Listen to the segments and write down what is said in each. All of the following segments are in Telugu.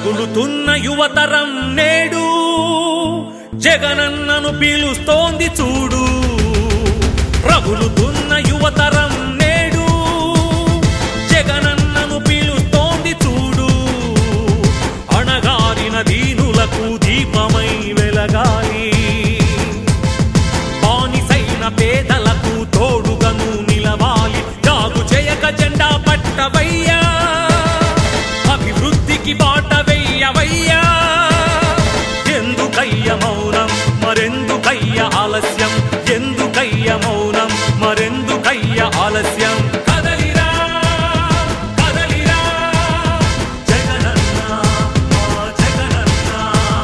రగులుతున్న యువతరం నేడు జగనన్నను పీలుస్తోంది చూడు రగులుతున్న యువతరం నేడు జగనన్నను పీలుస్తోంది చూడు అణగారిన దీనులకు దీపమై వెలగాలి బానిసైన పేదలకు తోడుగను నిలవాలి జాగు చేయక జెండా పట్టవయ్యా అభివృద్ధికి బాట వెయ్యవయ్యా ఎందుకయ్య మౌనం మరెందుకయ్య ఆలస్యం ఎందుకయ్య మౌనం మరెందుకయ్య ఆలస్యం కదలిరా కదలిరా జగనన్న మా జగనన్న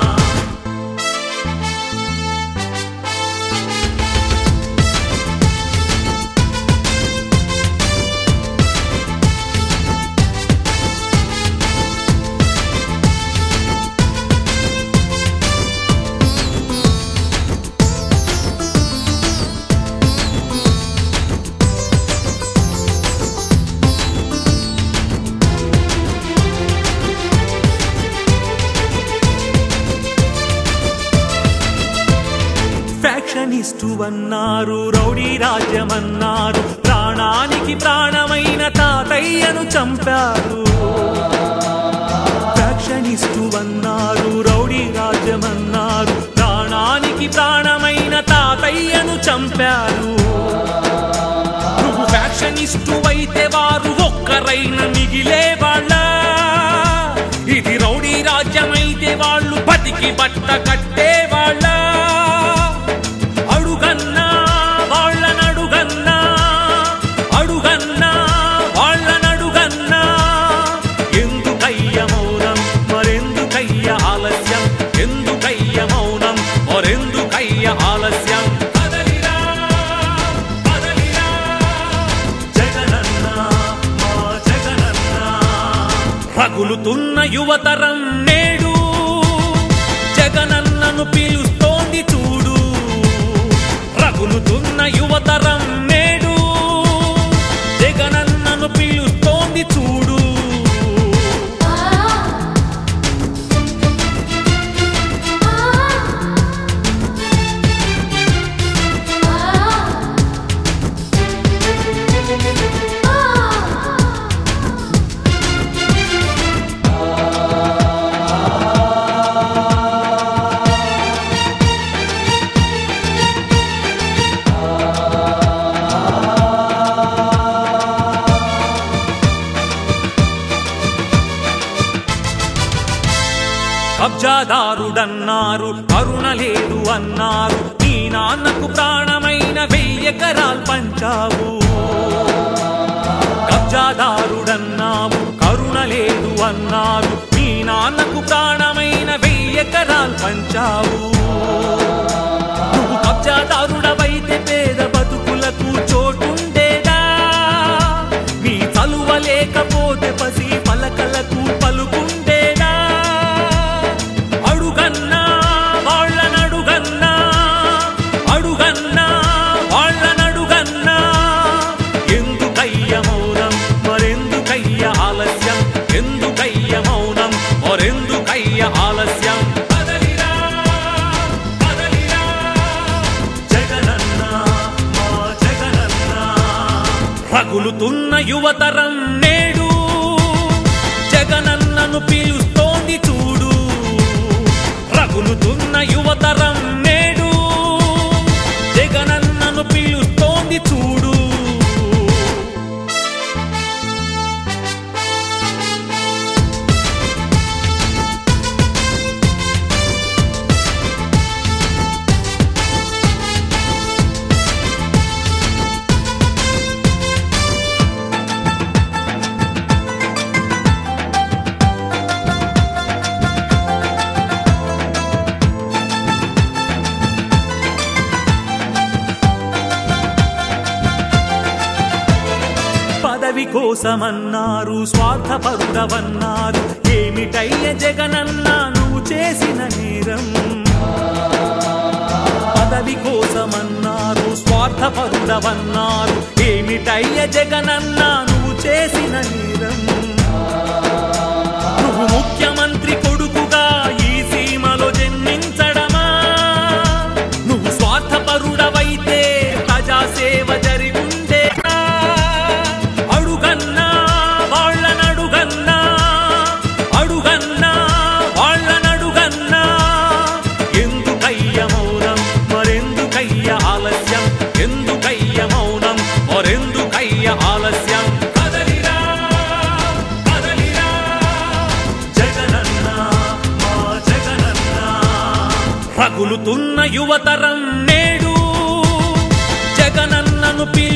ఫ్యాక్షనిస్టు అన్నారు రౌడీ రాజ్యమన్నారు ప్రాణానికి ప్రాణమైన తాతయ్యను చంపారు ఫ్యాక్షనిస్టు అన్నారు రౌడీ రాజ్యమన్నారు ప్రాణానికి ప్రాణమైన తాతయ్యను చంపారు నువ్వు ఫ్యాక్షనిస్టు అయితే వారు ఒక్కరైన మిగిలే వాళ్ళ ఇది రౌడీ రాజ్యమైతే వాళ్ళు బతికి బట్ట కట్టే వాళ్ళ అడుగన్నా వాళ్ళనడుగన్నా అడుగన్నా వాళ్ళనడుగన్నా ఎందుకయ్య మౌనం మరెందుకయ్య ఆలస్యం ఎందుకయ్య మౌనం మరెందుకయ్య ఆలస్యం కదలిరా కదలిరా జగనన్న మా జగనన్న రగులుతున్న యువతరం నేడు జగనన్నను పిలుస్తోంది చూడు రగులుతున్న యువతరం నేడు జగనన్నను పిలుస్తోంది చూడు కబ్జాదారుడన్నారు కరుణ లేదు అన్నారు నీ నాన్నకు ప్రాణమైన వెయ్యెకరాలు పంచావు కబ్జాదారుడన్నావు కరుణ లేదు అన్నారు నీ నాన్నకు ప్రాణమైన వెయ్యెకరాలు పంచావు నువ్వు కబ్జాదారుడవైతే పేద బతుకులకు చోటుండేదా నీ చలువ లేకపోతే పసి పలకలకు పలుకుండేదా అడుగన్నా వాళ్ళనడుగన్నా అడుగన్నా వాళ్ళనడుగన్నా ఎందుకయ్య మౌనం మరెందుకయ్య ఆలస్యం ఎందుకయ్య మౌనం మరెందుకయ్య ఆలస్యం కదలిరా కదలిరా జగనన్న మా జగనన్న రగులుతున్న యువతరం నేడు జగనన్నను పిలుస్తోంది చూడు రగులుతున్న యువతరం నేడు జగనన్నను పిలుస్తోంది చూడు పదవి కోసమన్నారు స్వార్థపరుడవన్నారు ఏమిటయ్య జగనన్న నువ్వు చేసిన నేరం పదవి కోసమన్నారు స్వార్థపరుడవన్నారు ఏమిటయ్య జగనన్న నువ్వు చేసిన నేరం నువ్వు ముఖ్యమంత్రి కొడుకు యువతరం నేడు జగనన్నను పిలు